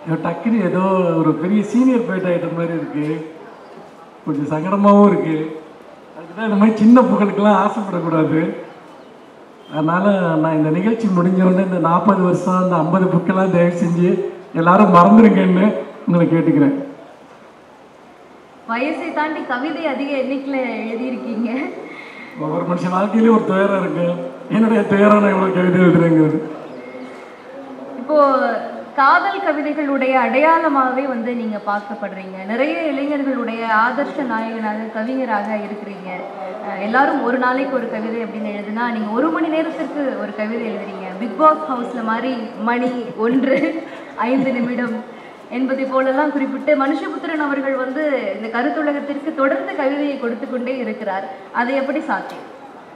ஏதோ டக்குன்னு ஏதோ ஒரு பெரிய சீனியர் போயிட்டு ஆகிட்ட மாதிரி இருக்குது கொஞ்சம் சங்கடமாகவும் இருக்குது அதுக்குதான் இந்த மாதிரி சின்ன புகழுக்கெல்லாம் ஆசைப்படக்கூடாது அதனால் நான் இந்த நிகழ்ச்சி முடிஞ்ச உடனே இந்த நாற்பது வருஷம் இந்த ஐம்பது புக்கெல்லாம் தயவு செஞ்சு எல்லாரும் மறந்துருங்கன்னு உங்களை கேட்டுக்கிறேன் வயசை தாண்டி கவிதை அதிக எண்ணிக்கையில் எழுதியிருக்கீங்க ஒவ்வொரு மனுஷன் வாழ்க்கையிலேயும் ஒரு துயரம் இருக்கு என்னுடைய துயரம் நான் இவ்வளோ கவிதை எழுதுறேங்கிறது இப்போ காதல் கவிதைகளுடைய அடையாளமாகவே வந்து நீங்க பார்க்கப்படுறீங்க நிறைய இளைஞர்களுடைய ஆதர்ஷ நாயகனாக கவிஞராக இருக்கிறீங்க அஹ் எல்லாரும் ஒரு நாளைக்கு ஒரு கவிதை அப்படின்னு எழுதுனா நீங்க ஒரு மணி நேரத்திற்கு ஒரு கவிதை எழுதுறீங்க பிக் பாஸ் ஹவுஸ்ல மாதிரி மணி ஒன்று ஐந்து நிமிடம் என்பதை போலெல்லாம் குறிப்பிட்டு மனுஷபுத்திரன் அவர்கள் வந்து இந்த கருத்துலகத்திற்கு தொடர்ந்து கவிதையை கொடுத்து கொண்டே இருக்கிறார் அது எப்படி சாத்தியம்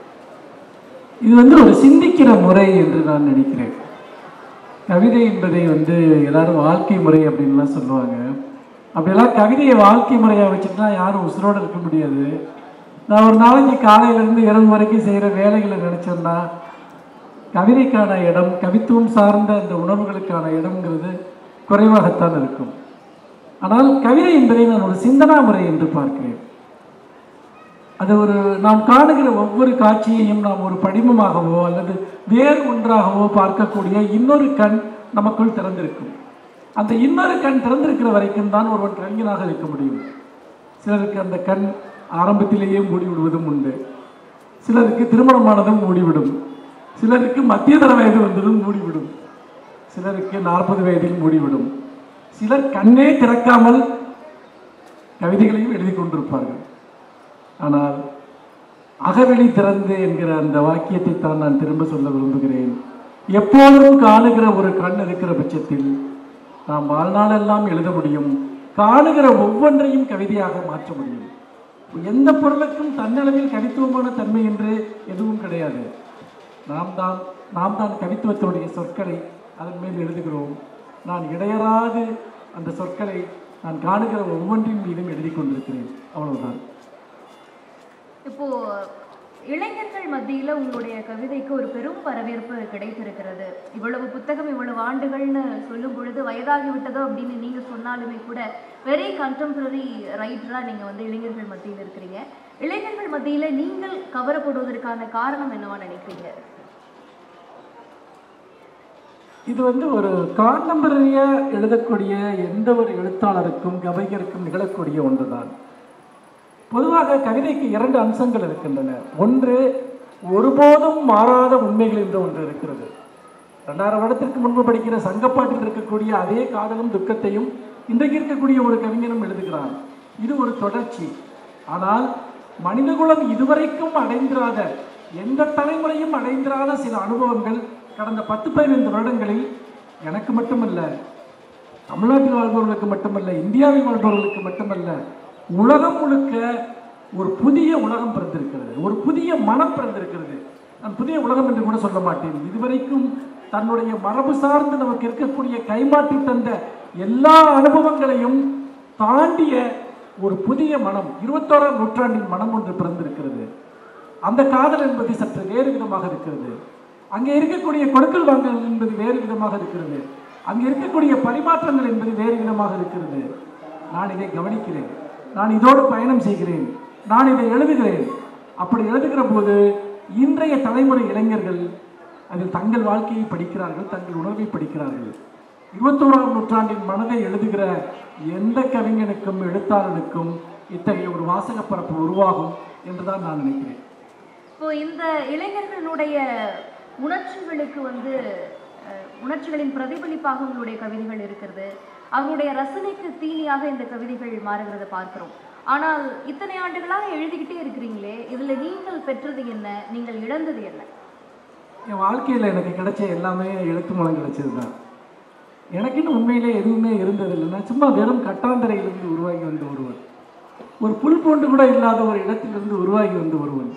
இது வந்து ஒரு சிந்திக்கிற முறை என்று நான் நினைக்கிறேன் கவிதை என்பதை வந்து எல்லாரும் வாழ்க்கை முறை அப்படின்லாம் சொல்லுவாங்க அப்படியெல்லாம் கவிதையை வாழ்க்கை முறையாக வச்சுட்டுலாம் யாரும் உசுரோடு இருக்க முடியாது நான் ஒரு நாளைக்கு காலையிலேருந்து இரவு வரைக்கும் செய்கிற வேலைகளை நினச்சோன்னா கவிதைக்கான இடம் கவித்துவம் சார்ந்த அந்த உணர்வுகளுக்கான இடம்ங்கிறது குறைவாகத்தான் இருக்கும் ஆனால் கவிதை என்பதை நான் ஒரு சிந்தனா முறை என்று பார்க்கிறேன் அது ஒரு நாம் காணுகிற ஒவ்வொரு காட்சியையும் நாம் ஒரு படிமமாகவோ அல்லது வேறு ஒன்றாகவோ பார்க்கக்கூடிய இன்னொரு கண் நமக்குள் திறந்திருக்கும் அந்த இன்னொரு கண் திறந்திருக்கிற வரைக்கும் தான் ஒருவன் கவிஞனாக இருக்க முடியும் சிலருக்கு அந்த கண் ஆரம்பத்திலேயே மூடிவிடுவதும் உண்டு சிலருக்கு திருமணமானதும் மூடிவிடும் சிலருக்கு மத்தியதர வயது வந்ததும் மூடிவிடும் சிலருக்கு நாற்பது வயதில் மூடிவிடும் சிலர் கண்ணே திறக்காமல் கவிதைகளையும் எழுதி கொண்டிருப்பார்கள் ஆனால் அகவெளி திறந்து என்கிற அந்த வாக்கியத்தை தான் நான் திரும்ப சொல்ல விரும்புகிறேன் எப்போதும் காணுகிற ஒரு கண் இருக்கிற பட்சத்தில் நாம் வாழ்நாளெல்லாம் எழுத முடியும் காணுகிற ஒவ்வொன்றையும் கவிதையாக மாற்ற முடியும் எந்த பொருளுக்கும் தன்னளவில் கவித்துவமான தன்மை என்று எதுவும் கிடையாது நாம் தான் நாம் தான் கவித்துவத்தினுடைய சொற்களை அதன் மேல் எழுதுகிறோம் நான் இடையறாது அந்த சொற்களை நான் காணுகிற ஒவ்வொன்றின் மீதும் எழுதி கொண்டிருக்கிறேன் அவ்வளவுதான் இப்போ இளைஞர்கள் மத்தியில உங்களுடைய கவிதைக்கு ஒரு பெரும் வரவேற்பு கிடைத்திருக்கிறது இவ்வளவு புத்தகம் இவ்வளவு ஆண்டுகள்னு சொல்லும் பொழுது வயதாகி விட்டதோ அப்படின்னு நீங்க சொன்னாலுமே கூட வெரி கண்டெம்பரரி ரைட்டரா நீங்க வந்து இளைஞர்கள் மத்தியில் இருக்கிறீங்க இளைஞர்கள் மத்தியில நீங்கள் கவரப்படுவதற்கான காரணம் என்னவா நினைக்கிறீங்க இது வந்து ஒரு காண்டம்பரரியாக எழுதக்கூடிய எந்த ஒரு எழுத்தாளருக்கும் கவிஞருக்கும் நிகழக்கூடிய ஒன்றுதான் பொதுவாக கவிதைக்கு இரண்டு அம்சங்கள் இருக்கின்றன ஒன்று ஒருபோதும் மாறாத உண்மைகள் என்று ஒன்று இருக்கிறது ரெண்டாயிரம் வருடத்திற்கு முன்பு படிக்கிற சங்கப்பாட்டில் இருக்கக்கூடிய அதே காதலும் துக்கத்தையும் இன்றைக்கு இருக்கக்கூடிய ஒரு கவிஞனும் எழுதுகிறான் இது ஒரு தொடர்ச்சி ஆனால் மனிதகுலம் இதுவரைக்கும் அடைந்திராத எந்த தலைமுறையும் அடைந்திராத சில அனுபவங்கள் கடந்த பத்து பதினைந்து வருடங்களில் எனக்கு மட்டுமல்ல தமிழ்நாட்டில் வாழ்பவர்களுக்கு மட்டுமல்ல இந்தியாவில் வாழ்பவர்களுக்கு மட்டுமல்ல உலகம் முழுக்க ஒரு புதிய உலகம் பிறந்திருக்கிறது ஒரு புதிய மனம் பிறந்திருக்கிறது நான் புதிய உலகம் என்று கூட சொல்ல மாட்டேன் இதுவரைக்கும் தன்னுடைய மரபு சார்ந்து நமக்கு இருக்கக்கூடிய கைமாற்றி தந்த எல்லா அனுபவங்களையும் தாண்டிய ஒரு புதிய மனம் இருபத்தோராம் நூற்றாண்டின் மனம் ஒன்று பிறந்திருக்கிறது அந்த காதல் என்பது சற்று வேறு விதமாக இருக்கிறது அங்கே இருக்கக்கூடிய கொடுக்கல் வாங்கல் என்பது வேறு விதமாக இருக்கிறது அங்கே இருக்கக்கூடிய பரிமாற்றங்கள் என்பது வேறு விதமாக இருக்கிறது நான் இதை கவனிக்கிறேன் நான் இதோடு பயணம் செய்கிறேன் நான் இதை எழுதுகிறேன் அப்படி எழுதுகிற போது இன்றைய தலைமுறை இளைஞர்கள் அதில் தங்கள் வாழ்க்கையை படிக்கிறார்கள் தங்கள் உணர்வை படிக்கிறார்கள் இருபத்தோராம் நூற்றாண்டின் மனதை எழுதுகிற எந்த கவிஞனுக்கும் எழுத்தாளனுக்கும் இத்தகைய ஒரு வாசகப் பரப்பு உருவாகும் என்றுதான் நான் நினைக்கிறேன் இப்போ இந்த இளைஞர்களுடைய உணர்ச்சிகளுக்கு வந்து அஹ், உணர்ச்சிகளின் பிரதிபலிப்பாக உங்களுடைய கவிதைகள் இருக்கிறது அவங்களுடைய ரசனைக்கு தீனியாக இந்த கவிதைகள் மாறுகிறத பார்க்கிறோம் ஆனால் இத்தனை ஆண்டுகளாக எழுதிக்கிட்டே இருக்கிறீங்களே இதுல நீங்கள் பெற்றது என்ன நீங்கள் இழந்தது என்ன என் வாழ்க்கையில் எனக்கு கிடைச்ச எல்லாமே எழுத்து மூலம் கிடைச்சது தான் எனக்குன்னு உண்மையிலே எதுவுமே இருந்ததில்லை நான் சும்மா வெறும் கட்டாந்தரையிலிருந்து உருவாகி வந்த ஒருவன் ஒரு புல் போன்று கூட இல்லாத ஒரு இடத்திலிருந்து உருவாகி வந்த ஒருவன்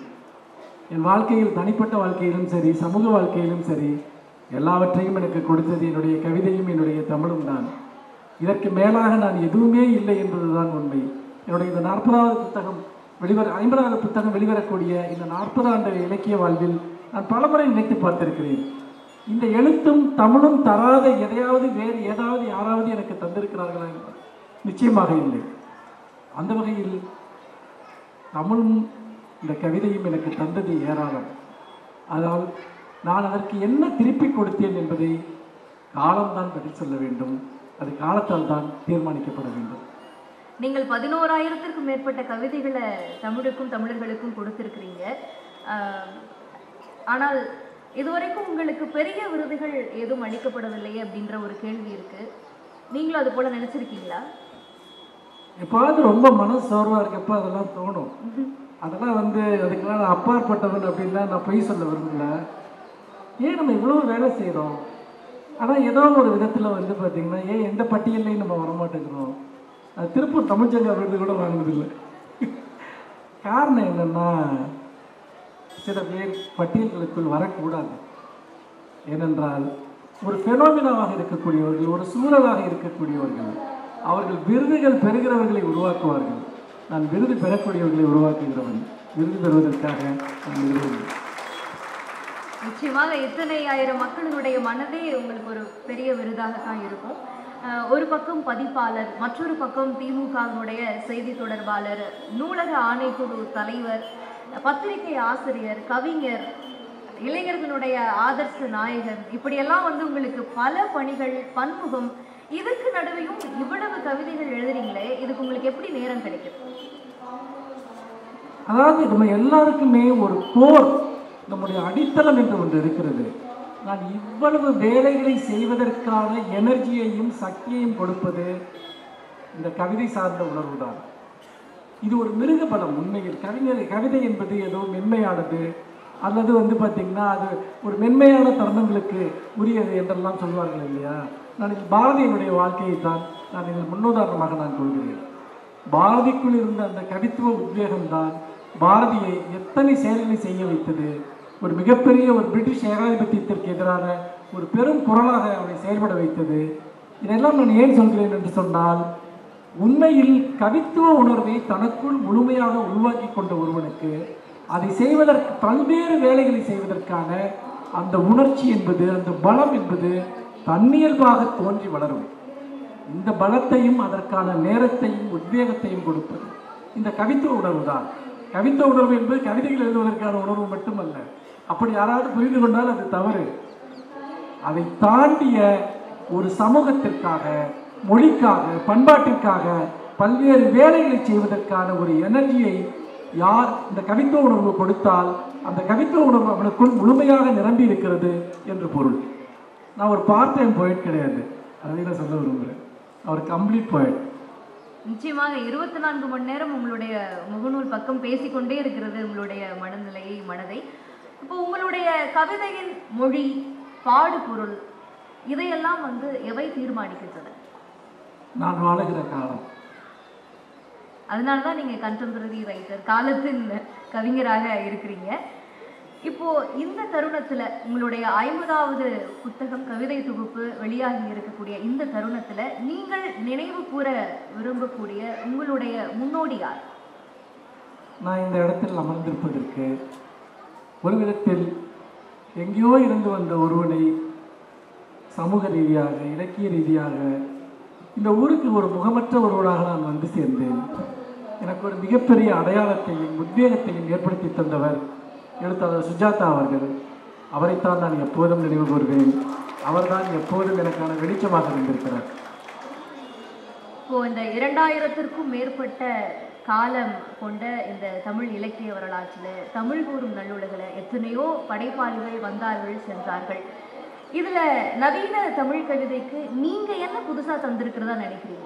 என் வாழ்க்கையில் தனிப்பட்ட வாழ்க்கையிலும் சரி சமூக வாழ்க்கையிலும் சரி எல்லாவற்றையும் எனக்கு கொடுத்தது என்னுடைய கவிதையும் என்னுடைய தமிழும் தான் இதற்கு மேலாக நான் எதுவுமே இல்லை என்பதுதான் உண்மை என்னுடைய இந்த நாற்பதாவது புத்தகம் வெளிவர ஐம்பதாவது புத்தகம் வெளிவரக்கூடிய இந்த நாற்பது ஆண்டு இலக்கிய வாழ்வில் நான் பலமுறை நினைத்து பார்த்திருக்கிறேன் இந்த எழுத்தும் தமிழும் தராத எதையாவது வேறு ஏதாவது யாராவது எனக்கு தந்திருக்கிறார்களா என்றால் நிச்சயமாக இல்லை அந்த வகையில் தமிழும் இந்த கவிதையும் எனக்கு தந்தது ஏராளம் ஆனால் நான் அதற்கு என்ன திருப்பி கொடுத்தேன் என்பதை காலம்தான் பதில் சொல்ல வேண்டும் அது காலத்தால் தான் தீர்மானிக்கப்பட வேண்டும் நீங்கள் பதினோராயிரத்திற்கும் மேற்பட்ட கவிதைகளை தமிழுக்கும் தமிழர்களுக்கும் கொடுத்திருக்கிறீங்க ஆஹ், ஆனால் இதுவரைக்கும் உங்களுக்கு பெரிய விருதுகள் எதுவும் அளிக்கப்படவில்லையே அப்படின்ற ஒரு கேள்வி இருக்கு நீங்களும் அது போல நினைச்சிருக்கீங்களா எப்பாவது ரொம்ப மன சோர்வாக இருக்கப்போ அதெல்லாம் தோணும் அதெல்லாம் வந்து அதுக்கெல்லாம் நான் அப்பாற்பட்டவன் அப்படின்லாம் நான் பொய் சொல்ல விரும்பல ஏன் நம்ம இவ்வளோ வேலை செய்கிறோம் ஆனால் ஏதோ ஒரு விதத்தில் வந்து பார்த்திங்கன்னா ஏன் எந்த பட்டியல்லையும் நம்ம வரமாட்டேங்கிறோம் அது திருப்பூர் தமிழ்ச்சங்க விருது கூட வாங்கினதில்லை காரணம் என்னென்னா சில பேர் பட்டியல்களுக்குள் வரக்கூடாது ஏனென்றால் ஒரு ஃபெனோமினாவாக இருக்கக்கூடியவர்கள் ஒரு சூழலாக இருக்கக்கூடியவர்கள் அவர்கள் விருதுகள் பெறுகிறவர்களை உருவாக்குவார்கள் நான் விருது பெறக்கூடியவர்களை உருவாக்குகிறவன் விருது பெறுவதற்காக நான் விரும்புகிறேன் நிச்சயமாக இத்தனை ஆயிரம் மக்களினுடைய மனதே உங்களுக்கு ஒரு பெரிய விருதாக தான் இருக்கும் அஹ் ஒரு பக்கம் பதிப்பாளர் மற்றொரு பக்கம் திமுகவினுடைய செய்தி தொடர்பாளர் நூலக ஆணைக்குழு தலைவர் பத்திரிகை ஆசிரியர் கவிஞர் இளைஞர்களுடைய ஆதர்ச நாயகன் இப்படியெல்லாம் வந்து உங்களுக்கு பல பணிகள் பன்முகம் இதுக்கு நடுவையும் இவ்வளவு கவிதைகள் எழுதுறீங்களே இதுக்கு உங்களுக்கு எப்படி நேரம் கிடைக்குது அதாவது நம்ம எல்லாருக்குமே ஒரு கோர் நம்முடைய அடித்தளம் என்று ஒன்று இருக்கிறது நான் இவ்வளவு வேலைகளை செய்வதற்கான எனர்ஜியையும் சக்தியையும் கொடுப்பது இந்த கவிதை சார்ந்த உணர்வு தான் இது ஒரு மிருக பலம் உண்மையில் கவிஞர் கவிதை என்பது ஏதோ மென்மையானது அல்லது வந்து பார்த்திங்கன்னா அது ஒரு மென்மையான தருணங்களுக்கு உரியது என்றெல்லாம் சொல்வார்கள் இல்லையா நான் இதில் பாரதியினுடைய வாழ்க்கையை தான் நான் இதில் முன்னுதாரணமாக நான் கொள்கிறேன் பாரதிக்குள் இருந்த அந்த கவித்துவ உத்வேகம்தான் பாரதியை எத்தனை செயல்களை செய்ய வைத்தது ஒரு மிகப்பெரிய ஒரு பிரிட்டிஷ் ஏகாதிபத்தியத்திற்கு எதிரான ஒரு பெரும் குரலாக அவரை செயல்பட வைத்தது இதெல்லாம் நான் ஏன் சொல்கிறேன் என்று சொன்னால் உண்மையில் கவித்துவ உணர்வை தனக்குள் முழுமையாக உருவாக்கி கொண்ட ஒருவனுக்கு அதை செய்வதற்கு பல்வேறு வேலைகளை செய்வதற்கான அந்த உணர்ச்சி என்பது அந்த பலம் என்பது தன்னியல்பாக தோன்றி வளரும் இந்த பலத்தையும் அதற்கான நேரத்தையும் உத்வேகத்தையும் கொடுப்பது இந்த கவித்துவ உணர்வு தான் கவித்துவ உணர்வு என்பது கவிதைகள் எழுதுவதற்கான உணர்வு மட்டுமல்ல அப்படி யாராவது புரிந்து கொண்டால் அது தவறு அதை தாண்டிய ஒரு சமூகத்திற்காக மொழிக்காக பண்பாட்டிற்காக பல்வேறு வேலைகளை செய்வதற்கான ஒரு எனர்ஜியை யார் இந்த கவித்துவ உணர்வு கொடுத்தால் அந்த கவித்துவ உணர்வு அவனுக்குள் முழுமையாக நிரம்பி இருக்கிறது என்று பொருள் நான் ஒரு பார்ட் டைம் போயிட் கிடையாது அதை நான் சொல்ல விரும்புகிறேன் அவர் கம்ப்ளீட் போயிட் நிச்சயமாக இருபத்தி நான்கு மணி நேரம் உங்களுடைய முகநூல் பக்கம் பேசிக்கொண்டே இருக்கிறது உங்களுடைய மனநிலையை மனதை இப்போ உங்களுடைய கவிதையின் மொழி பாடுபொருள் இதையெல்லாம் வந்து எவை தீர்மானிக்கின்றன நான் வாழுகிற காலம் அதனால தான் நீங்க கண்டெம்பரரி ரைட்டர் காலத்தின் கவிஞராக இருக்கிறீங்க இப்போ இந்த தருணத்துல உங்களுடைய ஐம்பதாவது புத்தகம் கவிதை தொகுப்பு வெளியாகி இருக்கக்கூடிய இந்த தருணத்துல நீங்கள் நினைவு கூற விரும்பக்கூடிய உங்களுடைய முன்னோடி யார் நான் இந்த இடத்தில் அமர்ந்திருப்பதற்கு ஒரு விதத்தில் எங்கேயோ இருந்து வந்த ஒருவனை சமூக ரீதியாக இலக்கிய ரீதியாக இந்த ஊருக்கு ஒரு முகமற்ற ஒருவனாக நான் வந்து சேர்ந்தேன் எனக்கு ஒரு மிகப்பெரிய அடையாளத்தையும் உத்வேகத்தையும் ஏற்படுத்தி தந்தவர் எழுத்தாளர் சுஜாதா அவர்கள் அவரைத்தான் நான் எப்போதும் நினைவு கூறுவேன் அவர்தான் எப்போதும் எனக்கான வெளிச்சமாக இருந்திருக்கிறார் இப்போ இந்த இரண்டாயிரத்திற்கும் மேற்பட்ட காலம் கொண்ட இந்த தமிழ் இலக்கிய வரலாற்றில் தமிழ் கூறும் நல்லுலகில் எத்தனையோ படைப்பாளிகள் வந்தார்கள் சென்றார்கள் இதுல நவீன தமிழ் கவிதைக்கு நீங்க என்ன புதுசா தந்திருக்கிறதா நினைக்கிறீங்க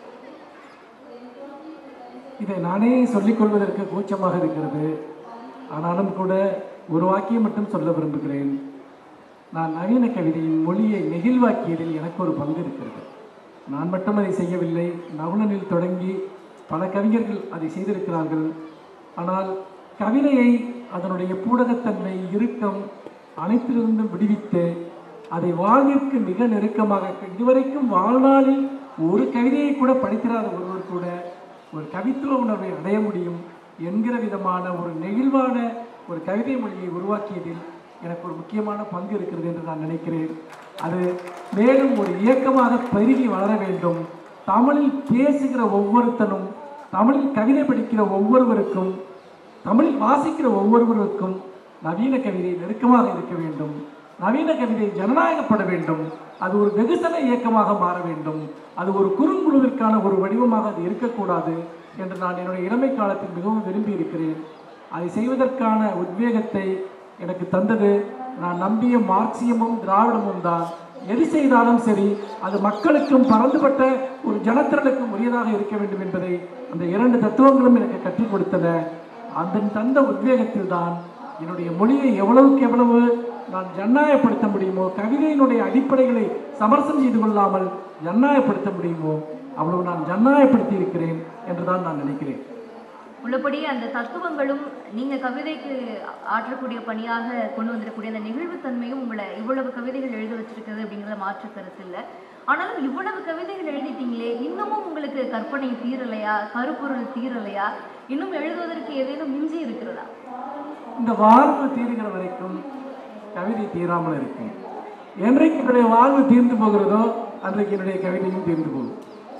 இதை நானே சொல்லிக் கொள்வதற்கு கூச்சமாக இருக்கிறது ஆனாலும் கூட ஒரு வாக்கியம் மட்டும் சொல்ல விரும்புகிறேன் நான் நவீன கவிதையின் மொழியை நெகிழ்வாக்கியதில் எனக்கு ஒரு பங்கு இருக்கிறது நான் மட்டும் அதை செய்யவில்லை நவுலனில் தொடங்கி பல கவிஞர்கள் அதை செய்திருக்கிறார்கள் ஆனால் கவிதையை அதனுடைய பூடகத்தன்மை இறுக்கம் அனைத்திலிருந்தும் விடுவித்து அதை வாழ்விற்கு மிக நெருக்கமாக இதுவரைக்கும் வாழ்நாளில் ஒரு கவிதையை கூட படித்திராத ஒருவர் கூட ஒரு கவித்துவ உணர்வை அடைய முடியும் என்கிற விதமான ஒரு நெகிழ்வான ஒரு கவிதை மொழியை உருவாக்கியதில் எனக்கு ஒரு முக்கியமான பங்கு இருக்கிறது என்று நான் நினைக்கிறேன் அது மேலும் ஒரு இயக்கமாக பெருகி வளர வேண்டும் தமிழில் பேசுகிற ஒவ்வொருத்தனும் தமிழில் கவிதை படிக்கிற ஒவ்வொருவருக்கும் தமிழில் வாசிக்கிற ஒவ்வொருவருக்கும் நவீன கவிதை நெருக்கமாக இருக்க வேண்டும் நவீன கவிதை ஜனநாயகப்பட வேண்டும் அது ஒரு வெகுசன இயக்கமாக மாற வேண்டும் அது ஒரு குறுங்குழுவிற்கான ஒரு வடிவமாக அது இருக்கக்கூடாது என்று நான் என்னுடைய இளமை காலத்தில் மிகவும் விரும்பி இருக்கிறேன் அதை செய்வதற்கான உத்வேகத்தை எனக்கு தந்தது நான் நம்பிய மார்க்சியமும் திராவிடமும் தான் எது செய்தாலும் சரி அது மக்களுக்கும் பறந்துபட்ட ஒரு ஜனத்திரளுக்கும் உரியதாக இருக்க வேண்டும் என்பதை அந்த இரண்டு தத்துவங்களும் எனக்கு கற்றுக் கொடுத்தன அந்த தந்த உத்வேகத்தில் தான் என்னுடைய மொழியை எவ்வளவுக்கு எவ்வளவு நான் ஜனநாயகப்படுத்த முடியுமோ கவிதையினுடைய அடிப்படைகளை சமரசம் செய்து கொள்ளாமல் ஜனநாயகப்படுத்த முடியுமோ அவ்வளவு நான் ஜனநாயகப்படுத்தி இருக்கிறேன் என்றுதான் நான் நினைக்கிறேன் உள்ளபடி அந்த தத்துவங்களும் நீங்க கவிதைக்கு ஆற்றக்கூடிய பணியாக கொண்டு வந்திருக்கக்கூடிய அந்த நெகிழ்வுத்தன்மையும் உங்களை இவ்வளவு கவிதைகள் எழுத வச்சிருக்கிறது அப்படிங்கிற மாற்று கருத்து இல்லை ஆனாலும் இவ்வளவு கவிதைகள் எழுதிட்டீங்களே இன்னமும் உங்களுக்கு கற்பனை தீரலையா கருப்பொருள் தீரலையா இன்னும் எழுதுவதற்கு ஏதேனும் மிஞ்சி இருக்கிறதா இந்த வாழ்வு தீருகிற வரைக்கும் கவிதை தீராமல் இருக்கும் என்றைக்கு என்னுடைய வாழ்வு தீர்ந்து போகிறதோ அன்றைக்கு என்னுடைய கவிதையும் தீர்ந்து போகும்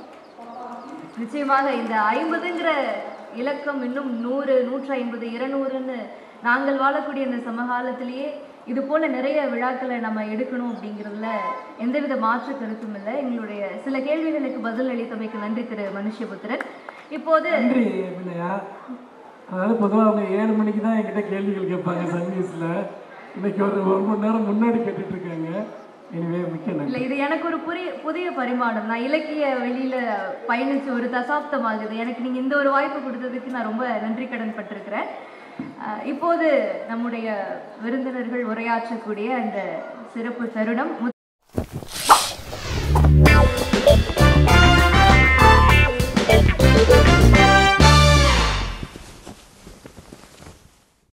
நிச்சயமாக இந்த ஐம்பதுங்கிற இலக்கம் இன்னும் நூறு நூற்றி ஐம்பது இருநூறுன்னு நாங்கள் வாழக்கூடிய இந்த சமகாலத்திலேயே இது போல நிறைய விழாக்களை நம்ம எடுக்கணும் அப்படிங்கிறதுல எந்தவித மாற்று கருத்தும் இல்லை எங்களுடைய சில கேள்விகளுக்கு பதில் அளித்தமைக்கு நன்றி திரு மனுஷபுத்திரன் இப்போது நன்றி வினயா அதாவது பொதுவாக அவங்க ஏழு மணிக்கு தான் என்கிட்ட கேள்விகள் கேட்பாங்க சன் நியூஸில் இன்னைக்கு ஒரு ஒரு மணி நேரம் முன்னாடி கேட்டுட்டு இருக்காங்க எனவே மிக்க நன்றி இல்ல இது எனக்கு ஒரு புதிய புதிய பரிமாணம் நான் இலக்கிய வெளியில பயணிச்சு ஒரு தசாப்தம் ஆகுது எனக்கு நீங்க இந்த ஒரு வாய்ப்பு கொடுத்ததுக்கு நான் ரொம்ப நன்றி கடன் பட்டிருக்கிறேன் அஹ் இப்போது நம்முடைய விருந்தினர்கள் உரையாற்றக்கூடிய அந்த சிறப்பு தருணம்